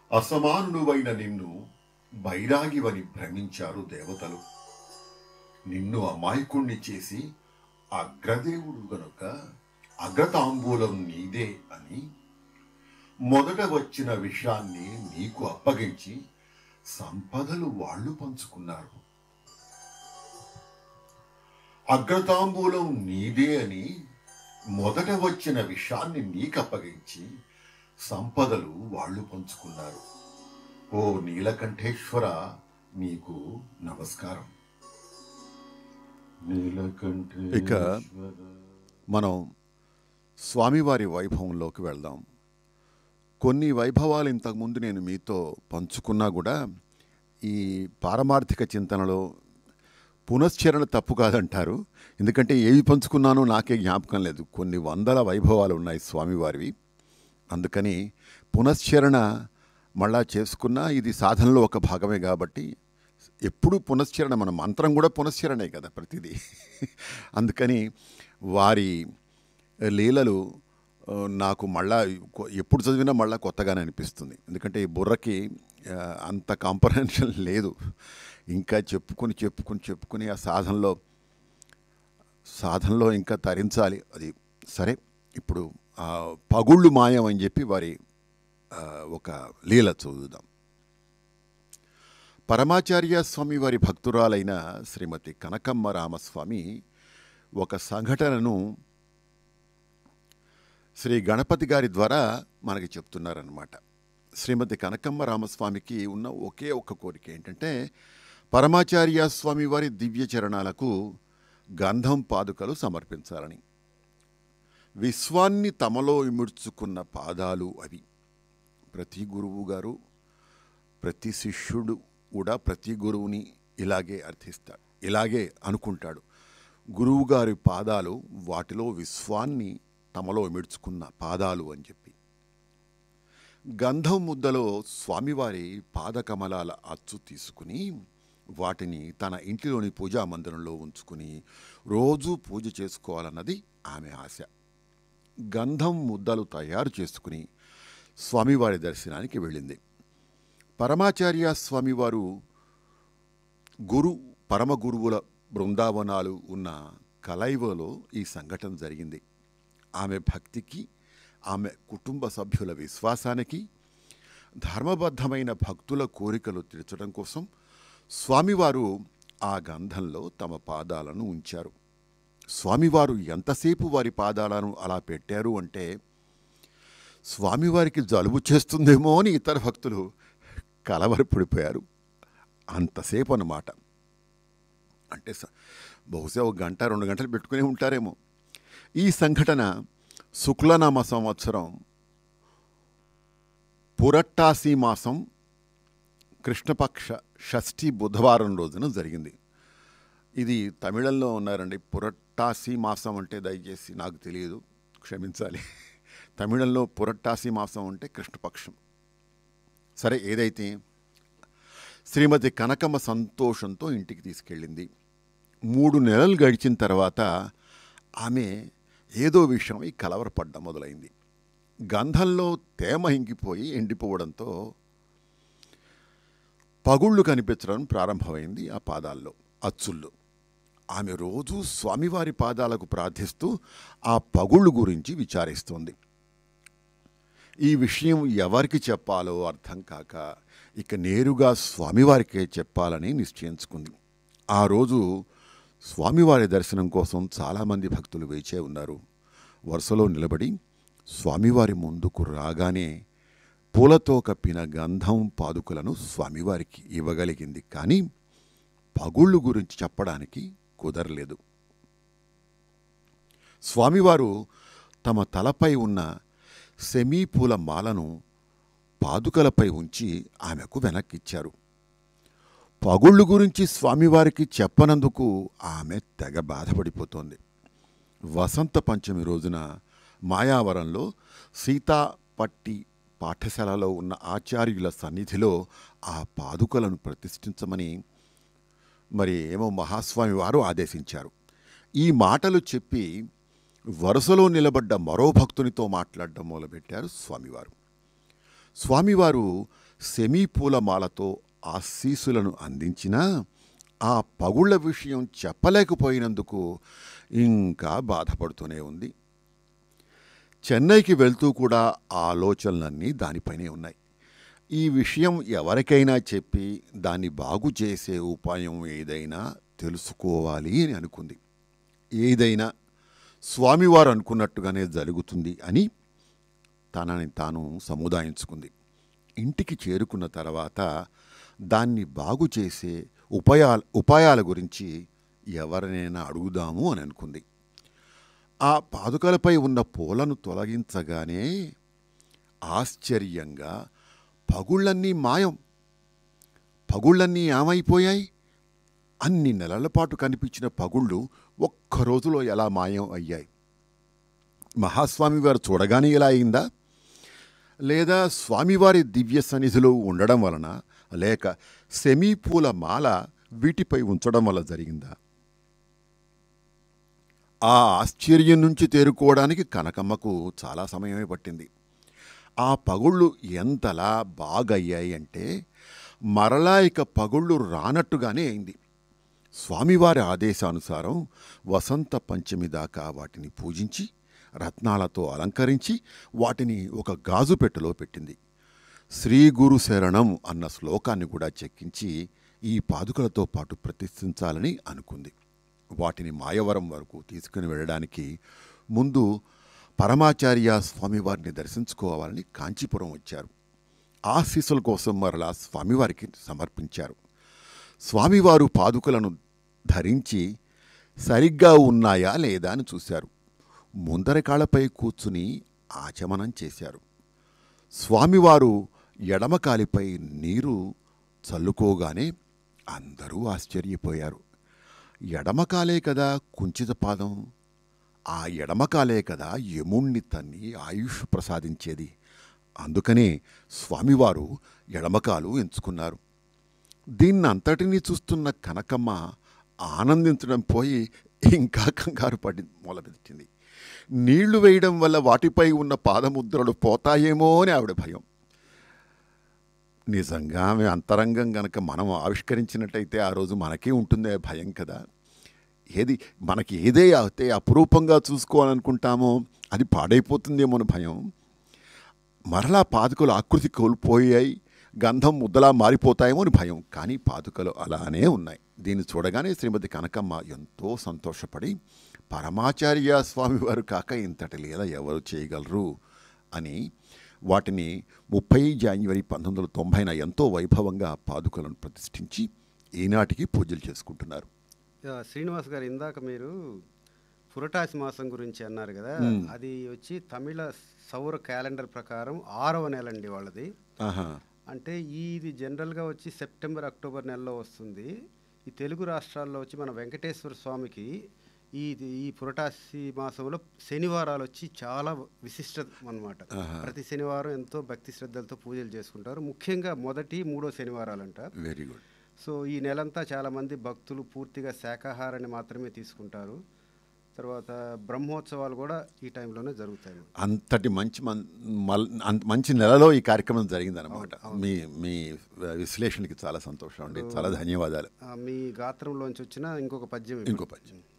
అసమానుడువైన నిన్ను బైరాగివని భ్రమించారు దేవతలు నిన్ను అమాయకుణ్ణి చేసి అగ్రదేవుడు గనుక అగ్రతాంబూలం నీదే అని మొదట వచ్చిన విషయాన్ని నీకు అప్పగించి సంపదలు వాళ్ళు పంచుకున్నారు అగ్రతాంబూలం నీదే అని మొదట వచ్చిన విషయాన్ని నీకు అప్పగించి సంపదలు వాళ్ళు పంచుకున్నారు ఓ నీలకంఠేశ్వర నీకు నమస్కారం ఇక మనం స్వామివారి వైభవంలోకి వెళ్దాం కొన్ని వైభవాలు ఇంతకుముందు నేను మీతో పంచుకున్నా కూడా ఈ పారమార్థిక చింతనలో పునశ్చరణ తప్పు కాదంటారు ఎందుకంటే ఏవి పంచుకున్నానో నాకే జ్ఞాపకం లేదు కొన్ని వందల వైభవాలు ఉన్నాయి స్వామివారివి అందుకని పునశ్చరణ మళ్ళా చేసుకున్నా ఇది సాధనలో ఒక భాగమే కాబట్టి ఎప్పుడు పునశ్చరణ మన మంత్రం కూడా పునశ్చరణే కదా ప్రతిదీ అందుకని వారి లీలలు ఆ, నాకు మళ్ళా కొ- ఎప్పుడు చదివినా మళ్ళా కొత్తగానే అనిపిస్తుంది ఎందుకంటే ఈ బుర్రకి ఆ, అంత కాంపరెన్షన్ లేదు ఇంకా చెప్పుకొని చెప్పుకొని చెప్పుకొని ఆ సాధనలో సాధనలో ఇంకా తరించాలి అది సరే ఇప్పుడు ఆ పగుళ్ళు మాయం అని చెప్పి వారి ఆ, ఒక లీల చదువుదాం పరమాచార్య స్వామి వారి భక్తురాలైన శ్రీమతి కనకమ్మ రామస్వామి ఒక సంఘటనను శ్రీ గణపతి గారి ద్వారా మనకి చెప్తున్నారన్నమాట శ్రీమతి కనకమ్మ రామస్వామికి ఉన్న ఒకే ఒక్క కోరిక ఏంటంటే పరమాచార్య స్వామి వారి దివ్య చరణాలకు గంధం పాదుకలు సమర్పించాలని విశ్వాన్ని తమలో ఇముడ్చుకున్న పాదాలు అవి ప్రతి గురువు గారు ప్రతి శిష్యుడు కూడా ప్రతి గురువుని ఇలాగే అర్థిస్తాడు ఇలాగే అనుకుంటాడు గురువుగారి పాదాలు వాటిలో విశ్వాన్ని తమలో మిడ్చుకున్న పాదాలు అని చెప్పి గంధం ముద్దలో స్వామివారి పాదకమలాల అచ్చు తీసుకుని వాటిని తన ఇంటిలోని పూజా మందిరంలో ఉంచుకుని రోజూ పూజ చేసుకోవాలన్నది ఆమె ఆశ గంధం ముద్దలు తయారు చేసుకుని స్వామివారి దర్శనానికి వెళ్ళింది పరమాచార్య స్వామివారు గురు పరమ గురువుల బృందావనాలు ఉన్న కలైవలో ఈ సంఘటన జరిగింది ఆమె భక్తికి ఆమె కుటుంబ సభ్యుల విశ్వాసానికి ధర్మబద్ధమైన భక్తుల కోరికలు తీర్చడం కోసం స్వామివారు ఆ గంధంలో తమ పాదాలను ఉంచారు స్వామివారు ఎంతసేపు వారి పాదాలను అలా పెట్టారు అంటే స్వామివారికి జలుబు చేస్తుందేమో అని ఇతర భక్తులు కలవరపడిపోయారు అంతసేపు అన్నమాట అంటే స- బహుశా ఒక గంట రెండు గంటలు పెట్టుకునే ఉంటారేమో ఈ సంఘటన శుక్లనామ సంవత్సరం పురట్టాసి మాసం కృష్ణపక్ష షష్ఠి బుధవారం రోజున జరిగింది ఇది తమిళంలో ఉన్నారండి పురట్టాసి మాసం అంటే దయచేసి నాకు తెలియదు క్షమించాలి తమిళంలో పురట్టాసి మాసం అంటే కృష్ణపక్షం సరే ఏదైతే శ్రీమతి కనకమ్మ సంతోషంతో ఇంటికి తీసుకెళ్ళింది మూడు నెలలు గడిచిన తర్వాత ఆమె ఏదో విషయమై కలవరపడ్డం మొదలైంది గంధంలో తేమ ఇంకిపోయి ఎండిపోవడంతో పగుళ్ళు కనిపించడం ప్రారంభమైంది ఆ పాదాల్లో అచ్చుల్లో ఆమె రోజూ స్వామివారి పాదాలకు ప్రార్థిస్తూ ఆ పగుళ్ళు గురించి విచారిస్తోంది ఈ విషయం ఎవరికి చెప్పాలో అర్థం కాక ఇక నేరుగా స్వామివారికే చెప్పాలని నిశ్చయించుకుంది ఆ రోజు స్వామివారి దర్శనం కోసం చాలామంది భక్తులు వేచే ఉన్నారు వరుసలో నిలబడి స్వామివారి ముందుకు రాగానే పూలతో కప్పిన గంధం పాదుకలను స్వామివారికి ఇవ్వగలిగింది కానీ పగుళ్ళు గురించి చెప్పడానికి కుదరలేదు స్వామివారు తమ తలపై ఉన్న సెమీపూల మాలను పాదుకలపై ఉంచి ఆమెకు వెనక్కిచ్చారు పగుళ్ళు గురించి స్వామివారికి చెప్పనందుకు ఆమె తెగ బాధపడిపోతోంది వసంత పంచమి రోజున మాయావరంలో సీతాపట్టి పాఠశాలలో ఉన్న ఆచార్యుల సన్నిధిలో ఆ పాదుకలను ప్రతిష్ఠించమని మరి ఏమో మహాస్వామి వారు ఆదేశించారు ఈ మాటలు చెప్పి వరుసలో నిలబడ్డ మరో భక్తునితో మాట్లాడడం మొదలుపెట్టారు స్వామివారు స్వామివారు సెమీ పూలమాలతో ఆశీసులను అందించినా ఆ పగుళ్ల విషయం చెప్పలేకపోయినందుకు ఇంకా బాధపడుతూనే ఉంది చెన్నైకి వెళ్తూ కూడా ఆలోచనలన్నీ దానిపైనే ఉన్నాయి ఈ విషయం ఎవరికైనా చెప్పి దాన్ని బాగు చేసే ఉపాయం ఏదైనా తెలుసుకోవాలి అని అనుకుంది ఏదైనా స్వామివారు అనుకున్నట్టుగానే జరుగుతుంది అని తనని తాను సముదాయించుకుంది ఇంటికి చేరుకున్న తర్వాత దాన్ని బాగు చేసే ఉపాయాల ఉపాయాల గురించి ఎవరినైనా అడుగుదాము అని అనుకుంది ఆ పాదుకలపై ఉన్న పూలను తొలగించగానే ఆశ్చర్యంగా పగుళ్ళన్నీ మాయం పగుళ్ళన్నీ ఏమైపోయాయి అన్ని నెలల పాటు కనిపించిన పగుళ్ళు ఒక్క రోజులో ఎలా మాయం అయ్యాయి మహాస్వామి వారు చూడగానే ఇలా అయిందా లేదా స్వామివారి దివ్య సన్నిధిలో ఉండడం వలన లేక సెమీపూల మాల వీటిపై ఉంచడం వల్ల జరిగిందా ఆ ఆశ్చర్యం నుంచి తేరుకోవడానికి కనకమ్మకు చాలా సమయమే పట్టింది ఆ పగుళ్ళు ఎంతలా బాగయ్యాయి అంటే మరలా ఇక పగుళ్ళు రానట్టుగానే అయింది స్వామివారి ఆదేశానుసారం వసంత పంచమి దాకా వాటిని పూజించి రత్నాలతో అలంకరించి వాటిని ఒక గాజు పెట్టెలో పెట్టింది శ్రీ గురు శరణం అన్న శ్లోకాన్ని కూడా చెక్కించి ఈ పాదుకలతో పాటు ప్రతిష్ఠించాలని అనుకుంది వాటిని మాయవరం వరకు తీసుకుని వెళ్ళడానికి ముందు పరమాచార్య స్వామివారిని దర్శించుకోవాలని కాంచీపురం వచ్చారు ఆశీస్సుల కోసం మరలా స్వామివారికి సమర్పించారు స్వామివారు పాదుకలను ధరించి సరిగ్గా ఉన్నాయా లేదా అని చూశారు ముందరి కాళ్ళపై కూర్చుని ఆచమనం చేశారు స్వామివారు ఎడమ కాలిపై నీరు చల్లుకోగానే అందరూ ఆశ్చర్యపోయారు ఎడమకాలే కదా కుంచిత పాదం ఆ ఎడమకాలే కదా యముణ్ణి తన్ని ఆయుష్ ప్రసాదించేది అందుకనే స్వామివారు ఎడమకాలు ఎంచుకున్నారు దీన్నంతటినీ చూస్తున్న కనకమ్మ ఆనందించడం పోయి ఇంకా కంగారు పడి మొదలుపెట్టింది నీళ్లు వేయడం వల్ల వాటిపై ఉన్న పాదముద్రలు పోతాయేమో అని ఆవిడ భయం నిజంగా ఆమె అంతరంగం గనక మనం ఆవిష్కరించినట్టయితే ఆ రోజు మనకే ఉంటుందే భయం కదా ఏది మనకి ఏదే అయితే అపురూపంగా చూసుకోవాలనుకుంటామో అది పాడైపోతుందేమో అని భయం మరలా పాదుకలు ఆకృతి కోల్పోయాయి గంధం ముద్దలా మారిపోతాయేమో అని భయం కానీ పాదుకలు అలానే ఉన్నాయి దీన్ని చూడగానే శ్రీమతి కనకమ్మ ఎంతో సంతోషపడి పరమాచార్య స్వామివారు కాక ఇంతటి లీల ఎవరు చేయగలరు అని వాటిని ముప్పై జాన్వరి పంతొమ్మిది వందల తొంభైన ఎంతో వైభవంగా పాదుకలను ప్రతిష్ఠించి ఈనాటికి పూజలు చేసుకుంటున్నారు యా, శ్రీనివాస్ గారు ఇందాక మీరు పురటాసి మాసం గురించి అన్నారు కదా అది వచ్చి తమిళ సౌర క్యాలెండర్ ప్రకారం ఆరవ నెల అండి వాళ్ళది ఆహా అంటే ఈ ఇది జనరల్గా వచ్చి సెప్టెంబర్ అక్టోబర్ నెలలో వస్తుంది ఈ తెలుగు రాష్ట్రాల్లో వచ్చి మన వెంకటేశ్వర స్వామికి ఈ ఈ పురటాసి మాసంలో శనివారాలు వచ్చి చాలా విశిష్టత అన్నమాట ప్రతి శనివారం ఎంతో భక్తి శ్రద్ధలతో పూజలు చేసుకుంటారు ముఖ్యంగా మొదటి మూడో శనివారాలు అంట వెరీ గుడ్ సో ఈ నెలంతా చాలామంది భక్తులు పూర్తిగా శాకాహారాన్ని మాత్రమే తీసుకుంటారు తర్వాత బ్రహ్మోత్సవాలు కూడా ఈ టైంలోనే జరుగుతాయి అంతటి మంచి మన్- మల్- అంత మంచి నెలలో ఈ కార్యక్రమం జరిగిందనమాట మీ మీ విశ్లేషణకి చాలా సంతోషం అండి చాలా ధన్యవాదాలు ఆ, మీ గాత్రంలోంచి వచ్చిన ఇంకొక పద్యం ఇంకో పద్యం